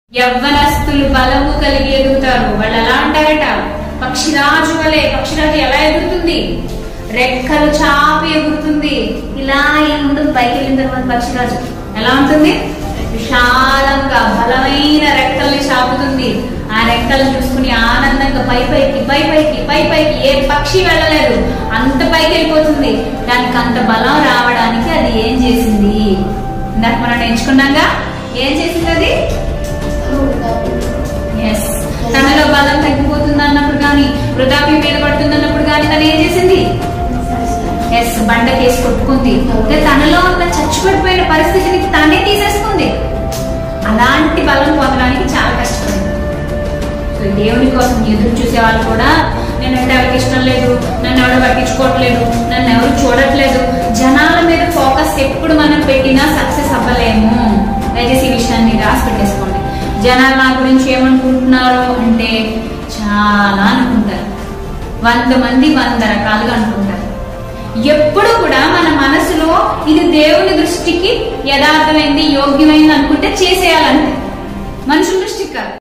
యవ్వనస్తులు బలము కలిగి ఎదుగుతారు వాళ్ళు ఎలా అంటారట పక్షిరాజు వలె పక్షిరాజు ఎలా ఎగురుతుంది రెక్కలు చాపి ఎగురుతుంది ఇలా ఏం ఉంటుంది పైకి వెళ్ళిన తర్వాత పక్షిరాజు ఎలా ఉంటుంది విశాలంగా బలమైన రెక్కల్ని చాపుతుంది ఆ రెక్కలను చూసుకుని ఆనందంగా పై పైకి పై పైకి పై పైకి ఏ పక్షి వెళ్ళలేదు అంత పైకి వెళ్ళిపోతుంది దానికి అంత బలం రావడానికి అది ఏం చేసింది ఇందాక మనం నేర్చుకున్నాగా ఏం చేసింది అది ఎస్ తనలో బలం తగ్గిపోతుంది అన్నప్పుడు కానీ వృద్ధాప్యం మీద పడుతుంది అన్నప్పుడు కానీ తను ఏం చేసింది ఎస్ బండకేసి కొట్టుకుంది అంటే తనలో ఉన్న చచ్చిపడిపోయిన పరిస్థితిని తానే తీసేసుకుంది అలాంటి బలం పొందడానికి చాలా కష్టపడింది సో దేవుని కోసం ఎదురు చూసే వాళ్ళు కూడా నేను అంటే ఎవరికి ఇష్టం లేదు నన్ను ఎవరు పట్టించుకోవట్లేదు నన్ను ఎవరు చూడట్లేదు జనాల మీద ఫోకస్ ఎప్పుడు మనం పెట్టినా సక్సెస్ అవ్వలేము దయచేసి ఈ విషయాన్ని రాసి పెట్టేసుకోండి జనాలు నా గురించి ఏమనుకుంటున్నారు అంటే చాలా అనుకుంటారు వంద మంది వంద రకాలుగా అనుకుంటారు ఎప్పుడు కూడా మన మనసులో ఇది దేవుని దృష్టికి యథార్థమైంది యోగ్యమైంది అనుకుంటే చేసేయాలంటే మనుషుల దృష్టికి కాదు